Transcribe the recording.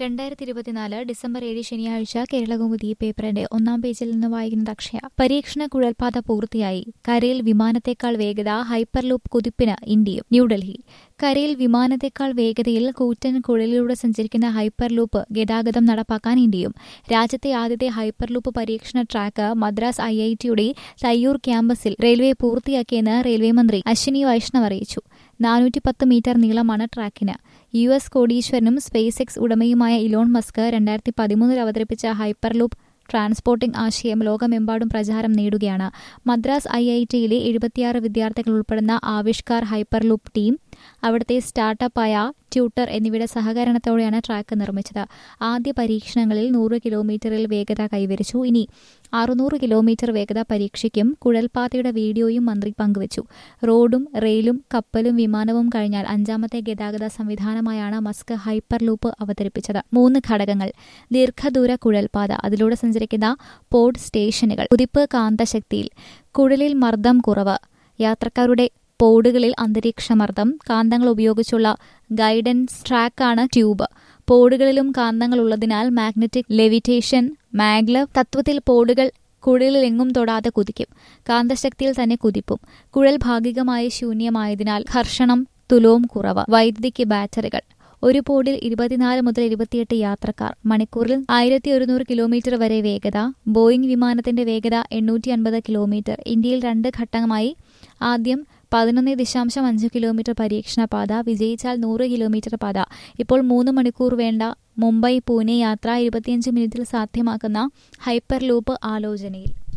രണ്ടായിരത്തി ഇരുപത്തിനാല് ഡിസംബർ ഏഴ് ശനിയാഴ്ച കേരളകൗമുദി പേപ്പറിന്റെ ഒന്നാം പേജിൽ നിന്ന് വായിക്കുന്നത് അക്ഷയ പരീക്ഷണ കുഴൽപാത പൂർത്തിയായി കരയിൽ വിമാനത്തേക്കാൾ വേഗത ഹൈപ്പർലൂപ്പ് കുതിപ്പിന് ഇന്ത്യയും ന്യൂഡൽഹി കരയിൽ വിമാനത്തേക്കാൾ വേഗതയിൽ കൂറ്റൻ കുഴലിലൂടെ സഞ്ചരിക്കുന്ന ഹൈപ്പർലൂപ്പ് ഗതാഗതം നടപ്പാക്കാൻ ഇന്ത്യയും രാജ്യത്തെ ആദ്യത്തെ ഹൈപ്പർലൂപ്പ് പരീക്ഷണ ട്രാക്ക് മദ്രാസ് ഐ ഐ ടിയുടെ തയ്യൂർ ക്യാമ്പസിൽ റെയിൽവേ പൂർത്തിയാക്കിയെന്ന് റെയിൽവേ മന്ത്രി അശ്വിനി വൈഷ്ണവ് അറിയിച്ചു നാനൂറ്റി പത്ത് മീറ്റർ നീളമാണ് ട്രാക്കിന് യു എസ് കോടീശ്വരനും സ്പേസ് എക്സ് ഉടമയുമായ ഇലോൺ മസ്ക് രണ്ടായിരത്തി പതിമൂന്നിൽ അവതരിപ്പിച്ച ഹൈപ്പർലൂപ്പ് ട്രാൻസ്പോർട്ടിംഗ് ആശയം ലോകമെമ്പാടും പ്രചാരം നേടുകയാണ് മദ്രാസ് ഐ ഐ ടിയിലെ എഴുപത്തിയാറ് വിദ്യാർത്ഥികൾ ഉൾപ്പെടുന്ന ആവിഷ്കാർ ഹൈപ്പർലൂപ്പ് ടീം അവിടുത്തെ സ്റ്റാർട്ടപ്പായ ട്യൂട്ടർ എന്നിവയുടെ സഹകരണത്തോടെയാണ് ട്രാക്ക് നിർമ്മിച്ചത് ആദ്യ പരീക്ഷണങ്ങളിൽ നൂറ് കിലോമീറ്ററിൽ വേഗത കൈവരിച്ചു ഇനി അറുന്നൂറ് കിലോമീറ്റർ വേഗത പരീക്ഷിക്കും കുഴൽപാതയുടെ വീഡിയോയും മന്ത്രി പങ്കുവച്ചു റോഡും റെയിലും കപ്പലും വിമാനവും കഴിഞ്ഞാൽ അഞ്ചാമത്തെ ഗതാഗത സംവിധാനമായാണ് മസ്ക് ഹൈപ്പർലൂപ്പ് അവതരിപ്പിച്ചത് മൂന്ന് ഘടകങ്ങൾ ദീർഘദൂര കുഴൽപാത അതിലൂടെ സഞ്ചരിക്കുന്ന പോഡ് സ്റ്റേഷനുകൾ കുതിപ്പ് കാന്തശക്തിയിൽ കുഴലിൽ മർദ്ദം കുറവ് യാത്രക്കാരുടെ പോഡുകളിൽ അന്തരീക്ഷമർദ്ദം കാന്തങ്ങൾ ഉപയോഗിച്ചുള്ള ഗൈഡൻസ് ട്രാക്കാണ് ട്യൂബ് പോഡുകളിലും കാന്തങ്ങൾ ഉള്ളതിനാൽ മാഗ്നറ്റിക് ലെവിറ്റേഷൻ മാഗ്ലവ് തത്വത്തിൽ പോഡുകൾ കുഴലിലെങ്ങും തൊടാതെ കുതിക്കും കാന്തശക്തിയിൽ തന്നെ കുതിപ്പും കുഴൽ ഭാഗികമായി ശൂന്യമായതിനാൽ ഘർഷണം തുലവും കുറവ് വൈദ്യുതിക്ക് ബാറ്ററികൾ ഒരു പോഡിൽ ഇരുപത്തിനാല് മുതൽ ഇരുപത്തിയെട്ട് യാത്രക്കാർ മണിക്കൂറിൽ ആയിരത്തി ഒരുന്നൂറ് കിലോമീറ്റർ വരെ വേഗത ബോയിംഗ് വിമാനത്തിന്റെ വേഗത എണ്ണൂറ്റി അൻപത് കിലോമീറ്റർ ഇന്ത്യയിൽ രണ്ട് ഘട്ടമായി ആദ്യം പതിനൊന്ന് ദശാംശം അഞ്ച് കിലോമീറ്റർ പരീക്ഷണ പാത വിജയിച്ചാൽ നൂറ് കിലോമീറ്റർ പാത ഇപ്പോൾ മൂന്ന് മണിക്കൂർ വേണ്ട മുംബൈ പൂനെ യാത്ര ഇരുപത്തിയഞ്ച് മിനിറ്റിൽ സാധ്യമാക്കുന്ന ഹൈപ്പർ ലൂപ്പ് ആലോചനയിൽ